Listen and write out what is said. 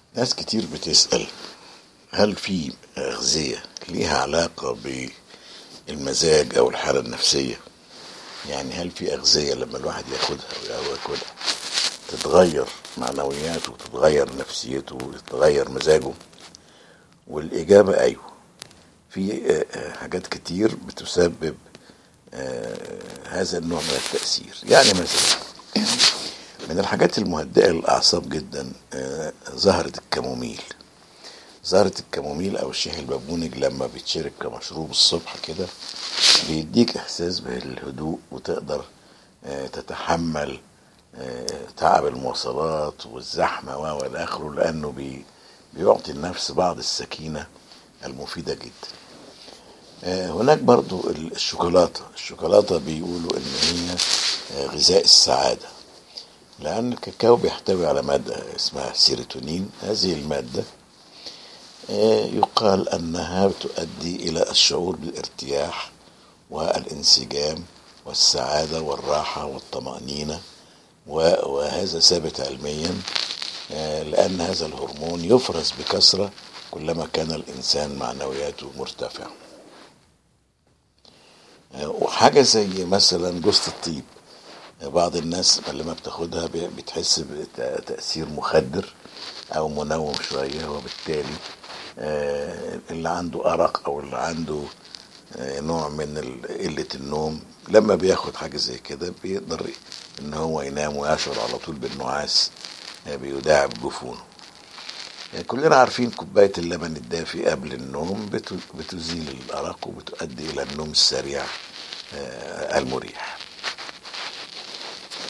ناس كتير بتسأل هل في أغذية ليها علاقة بالمزاج أو الحالة النفسية يعني هل في أغذية لما الواحد ياخدها أو ياكلها تتغير معنوياته وتتغير نفسيته وتتغير مزاجه والإجابة أيوه في آه، آه، حاجات كتير بتسبب آه، هذا النوع من التأثير يعني مثلا من الحاجات المهدئة للأعصاب جدا آه، زهرة الكاموميل زهرة الكاموميل أو الشاي البابونج لما بيتشرب كمشروب الصبح كده بيديك إحساس بالهدوء وتقدر آه، تتحمل آه، تعب المواصلات والزحمة و إلى آخره لأنه بي بيعطي النفس بعض السكينة المفيدة جدا آه، هناك برضو الشوكولاتة الشوكولاتة بيقولوا إن هي آه، غذاء السعادة لأن الكاكاو بيحتوي على مادة اسمها سيروتونين هذه المادة آه، يقال أنها تؤدي إلى الشعور بالارتياح والانسجام والسعادة والراحة والطمأنينة و- وهذا ثابت علميا آه، لأن هذا الهرمون يفرز بكثرة كلما كان الإنسان معنوياته مرتفعة آه، وحاجة زي مثلا جوزة الطيب بعض الناس لما بتاخدها بي- بتحس بتأثير مخدر أو منوم شوية وبالتالي آه، اللي عنده أرق أو اللي عنده آه، نوع من ال- قلة النوم لما بياخد حاجة زي كده بيقدر إن هو ينام ويشعر على طول بالنعاس آه، بيداعب جفونه يعني كلنا عارفين كوباية اللبن الدافي قبل النوم بت- بتزيل الأرق وبتؤدي إلى النوم السريع آه، المريح